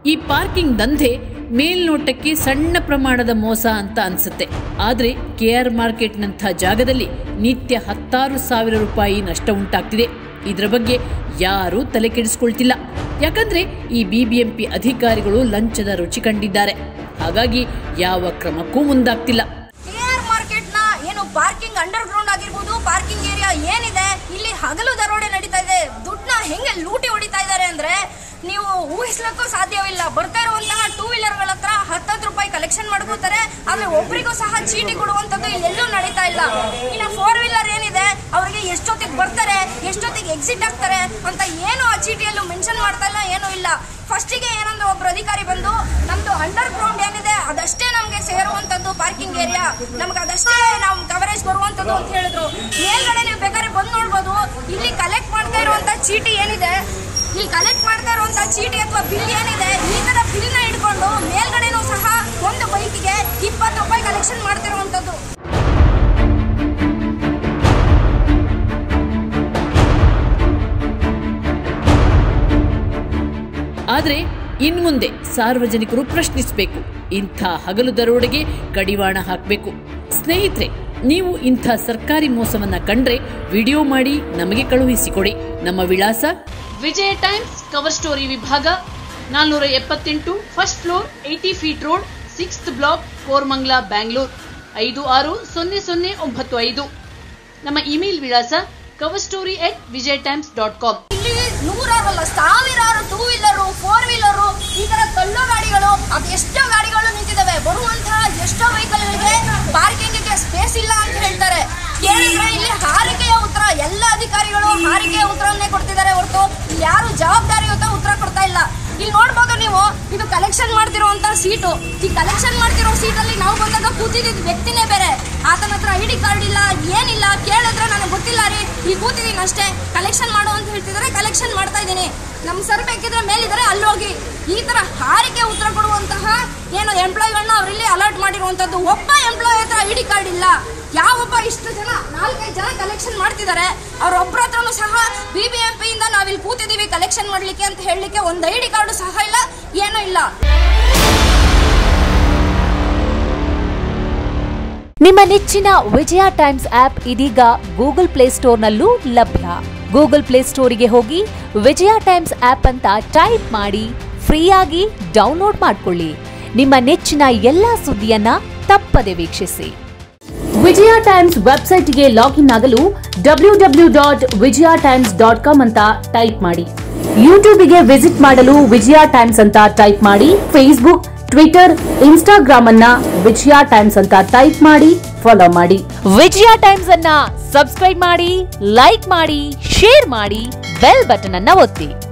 ಈ ಪಾರ್ಕಿಂಗ್ ದಂಧೆ ಮೇಲ್ನೋಟಕ್ಕೆ ಸಣ್ಣ ಪ್ರಮಾಣದ ಮೋಸ ಅಂತ ಅನ್ಸುತ್ತೆ ಆದ್ರೆ ಕೆ ಆರ್ ಮಾರ್ಕೆಟ್ನಂಥ ಜಾಗದಲ್ಲಿ ನಿತ್ಯ ಹತ್ತಾರು ಸಾವಿರ ರೂಪಾಯಿ ನಷ್ಟ ಉಂಟಾಗ್ತಿದೆ ಇದರ ಬಗ್ಗೆ ಯಾರೂ ತಲೆ ಕೆಡಿಸ್ಕೊಳ್ತಿಲ್ಲ ಯಾಕಂದ್ರೆ ಈ ಬಿಬಿಎಂಪಿ ಅಧಿಕಾರಿಗಳು ಲಂಚದ ರುಚಿ ಕಂಡಿದ್ದಾರೆ ಹಾಗಾಗಿ ಯಾವ ಕ್ರಮಕ್ಕೂ ಮುಂದಾಗ್ತಿಲ್ಲ ಕೆಆರ್ ಮಾರ್ಕೆಟ್ ನ ಏನು ಪಾರ್ಕಿಂಗ್ ಅಂಡರ್ ಗ್ರೌಂಡ್ ಆಗಿರ್ಬೋದು ಪಾರ್ಕಿಂಗ್ ಏರಿಯಾ ಏನಿದೆ ಇಲ್ಲಿ ಹಗಲು ದರೋಡೆ ನಡೀತಾ ಇದೆ ದುಡ್ಡನ್ನ ಹೆಂಗೆ ಲೂಟಿ ಹೊಡಿತಾ ಇದ್ದಾರೆ ಅಂದ್ರೆ ನೀವು ಊಹಿಸ್ಲಿಕ್ಕೂ ಸಾಧ್ಯವಿಲ್ಲ ಬರ್ತಾ ಇರುವಂತಹ ಟೂ ವೀಲರ್ಗಳ ಹತ್ರ ಹತ್ತತ್ತು ರೂಪಾಯಿ ಕಲೆಕ್ಷನ್ ಮಾಡ್ಕೋತಾರೆ ಆದ್ರೆ ಒಬ್ರಿಗೂ ಸಹ ಚೀಟಿ ಕೊಡುವಂತದ್ದು ಎಲ್ಲೂ ನಡೀತಾ ಇಲ್ಲ ಇನ್ನು ಫೋರ್ ವೀಲರ್ ಏನಿದೆ ಅವರಿಗೆ ಎಷ್ಟೊತ್ತಿಗೆ ಬರ್ತಾರೆ ಎಷ್ಟೊತ್ತಿಗೆ ಎಕ್ಸಿಟ್ ಆಗ್ತಾರೆ ಅಂತ ಏನು ಆ ಚೀಟಿಯಲ್ಲೂ ಮೆನ್ಷನ್ ಮಾಡ್ತಾ ಇಲ್ಲ ಏನೂ ಇಲ್ಲ ಫಸ್ಟಿಗೆ ಏನಂದ್ರೆ ಒಬ್ರು ಅಧಿಕಾರಿ ಬಂದು ನಮ್ದು ಅಂಡರ್ ಗ್ರೌಂಡ್ ಏನಿದೆ ಅದಷ್ಟೇ ನಮಗೆ ಸೇರುವಂತದ್ದು ಪಾರ್ಕಿಂಗ್ ಏರಿಯಾ ನಮ್ಗೆ ಅದಷ್ಟೇ ನಾವು ಕವರೇಜ್ ಬರುವಂತದ್ದು ಅಂತ ಹೇಳಿದ್ರು ಮೇಲ್ಗಡೆ ನೀವು ಬೇಕಾದ್ರೆ ಬಂದು ನೋಡ್ಬೋದು ಇಲ್ಲಿ ಕಲೆಕ್ಟ್ ಮಾಡ್ತಾ ಇರುವಂತ ಚೀಟಿ ಏನಿದೆ ಇಲ್ಲಿ ಕಲೆಕ್ಟ್ ಮಾಡ್ತಾ ಇರುವಂತ ಚೀಟಿ ಅಥವಾ ಬಿಲ್ ಏನಿದೆ ಈ ತರ ಬಿಲ್ ನ ಇಟ್ಕೊಂಡು ಮೇಲ್ಗಡೆನೂ ಸಹ ಒಂದು ಬೈಕಿಗೆ ಇಪ್ಪತ್ತು ರೂಪಾಯಿ ಕಲೆಕ್ಷನ್ ಮಾಡ್ತಿರುವಂತದ್ದು ಆದರೆ ಇನ್ಮುಂದೆ ಸಾರ್ವಜನಿಕರು ಪ್ರಶ್ನಿಸಬೇಕು ಇಂಥ ಹಗಲು ದರೋಡೆಗೆ ಕಡಿವಾಣ ಹಾಕಬೇಕು ಸ್ನೇಹಿತರೆ ನೀವು ಇಂಥ ಸರ್ಕಾರಿ ಮೋಸವನ್ನ ಕಂಡ್ರೆ ವಿಡಿಯೋ ಮಾಡಿ ನಮಗೆ ಕಳುಹಿಸಿಕೊಡಿ ನಮ್ಮ ವಿಳಾಸ ವಿಜಯ ಟೈಮ್ಸ್ ಕವರ್ ಸ್ಟೋರಿ ವಿಭಾಗ ನಾಲ್ನೂರ ಎಪ್ಪತ್ತೆಂಟು first floor eighty feet road sixth block Koramangala Bangalore ಐದು ಆರು ಸೊನ್ನೆ ಸೊನ್ನೆ ಒಂಬತ್ತು ಐದು ನಮ್ಮ ಇಮೇಲ್ ವಿಳಾಸ cover story at Vijay Times dot com ಇಲ್ಲಿ ನೂರಾರು ಅಲ್ಲ ಸಾವಿರಾರು ಟೂ ವೀಲರು ಫೋರ್ ವೀಲರು ಈ ತರ ತಳ್ಳೋ ಗಾಡಿಗಳು ಅದು ಎಷ್ಟೋ ಗಾಡಿಗಳು ನಿಂತಿದ್ದಾವೆ ಬರುವಂತಹ ಎಷ್ಟೋ ವೆಹಿಕಲ್ಗಳಿಗೆ ಪಾರ್ಕಿಂಗ್ಗೆ ಸ್ಪೇಸ್ ಇಲ್ಲ ಅಂತ ಹೇಳ್ತಾರೆ ಕೇಳಿದ್ರೆ ಇಲ್ಲಿ ಹಾರಿಕೆಯ ಉತ್ತರ ಎಲ್ಲ ಅಧಿಕಾರಿಗಳು ಹಾರಿಕೆಯ ಉತ್ತರವನ್ನೇ ಕೊಡ್ತಿದ್ದಾರೆ ಹೊರತು ಇಲ್ಲಿ ಯಾರು ಜವಾಬ್ದಾರಿಯುತ ಉತ್ತರ ಕೊಡ್ತಾ ಇಲ್ಲ ಇಲ್ಲಿ ನೋಡ್ಬೋದು ನೀವು ಇದು ಕಲೆಕ್ಷನ್ ಮಾಡ್ತಿರುವಂತ ಸೀಟು ಈ ಕಲೆಕ್ಷನ್ ಮಾಡ್ತಿರೋ ಸೀಟಲ್ಲಿ ನಾವು ಬಂದಾಗ ಕೂತಿದ್ದ ವ್ಯಕ್ತಿನೇ ಬೇರೆ ಆತನ ಹತ್ರ ಐ ಡಿ ಕಾರ್ಡ್ ಇಲ್ಲ ಏನಿಲ್ಲ ಕೇಳಿದ್ರೆ ನನಗೆ ಗೊತ್ತಿಲ್ಲ ರೀ ಇಲ್ಲಿ ಕೂತಿದ್ದೀನಿ ಅಷ್ಟೇ ಕಲೆಕ್ಷನ್ ಮಾಡು ಅಂತ ಹೇಳ್ತಿದ್ದಾರೆ ಕಲೆಕ್ಷನ್ ಮಾಡ್ತಾ ಇದ್ದೀನಿ ನಮ್ಮ ಸರ್ ಬೇಕಿದ್ರೆ ಮೇಲಿದ್ದಾರೆ ಅಲ್ಲಿ ಹೋಗಿ ಈ ತರ ಹಾರಿಗೆ ಉತ್ತರ ಕೊಡುವಂತಹ ಏನು ಎಂಪ್ಲಾಯ್ಗಳನ್ನ ಅವರಲ್ಲಿ ಅಲರ್ಟ್ ಮಾಡಿರುವಂತದ್ದು ಒಬ್ಬ ಎಂಪ್ಲಾಯ್ ಹತ್ರ ಐ ಡಿ ಕಾರ್ಡ್ ಇಲ್ಲ ಯಾವೊಬ್ಬ ಇಷ್ಟು ಜನ ನಾಲ್ಕೈದು ಜನ ಕಲೆಕ್ಷನ್ ಮಾಡ್ತಿದ್ದಾರೆ ಅವ್ರೊಬ್ಬರ ಹತ್ರನೂ ಸಹ ಬಿ ಬಿ ಎಂ ಪಿಯಿಂದ ನಾವಿಲ್ಲಿ ಕೂತಿದ್ದೀವಿ ಕಲೆಕ್ಷನ್ ಮಾಡ್ಲಿಕ್ಕೆ ಅಂತ ಹೇಳಲಿಕ್ಕೆ ಒಂದು ಐ ಡಿ ಕಾರ್ಡು ಸಹ ಇಲ್ಲ ಏನೂ ಇಲ್ಲ ನಿಮ್ಮ ನೆಚ್ಚಿನ ವಿಜಯ ಟೈಮ್ಸ್ ಆಪ್ ಇದೀಗ ಗೂಗಲ್ ಪ್ಲೇಸ್ಟೋರ್ನಲ್ಲೂ ಲಭ್ಯ ಗೂಗಲ್ ಪ್ಲೇಸ್ಟೋರಿಗೆ ಹೋಗಿ ವಿಜಯ ಟೈಮ್ಸ್ ಆಪ್ ಅಂತ ಟೈಪ್ ಮಾಡಿ ಫ್ರೀಯಾಗಿ ಡೌನ್ಲೋಡ್ ಮಾಡಿಕೊಳ್ಳಿ ನಿಮ್ಮ ನೆಚ್ಚಿನ ಎಲ್ಲಾ ಸುದ್ದಿಯನ್ನ ತಪ್ಪದೆ ವೀಕ್ಷಿಸಿ ವಿಜಯ ಟೈಮ್ಸ್ ವೆಬ್ಸೈಟ್ಗೆ ಲಾಗಿನ್ ಆಗಲು W W dot Vijaya Times dot com ಅಂತ ಟೈಪ್ ಮಾಡಿ ಯೂಟ್ಯೂಬ್ಗೆ ವಿಸಿಟ್ ಮಾಡಲು ವಿಜಯ ಟೈಮ್ಸ್ ಅಂತ ಟೈಪ್ ಮಾಡಿ ಫೇಸ್ಬುಕ್ ಟ್ವಿಟರ್ ಇನ್ಸ್ಟಾಗ್ರಾಮ್ ಅನ್ನ ವಿಜಯ ಟೈಮ್ಸ್ ಅಂತ ಟೈಪ್ ಮಾಡಿ ಫಾಲೋ ಮಾಡಿ ವಿಜಯ ಟೈಮ್ಸ್ ಅನ್ನ ಸಬ್ಸ್ಕ್ರೈಬ್ ಮಾಡಿ ಲೈಕ್ ಮಾಡಿ ಶೇರ್ ಮಾಡಿ ಬೆಲ್ ಬಟನ್ ಅನ್ನ ಒತ್ತಿ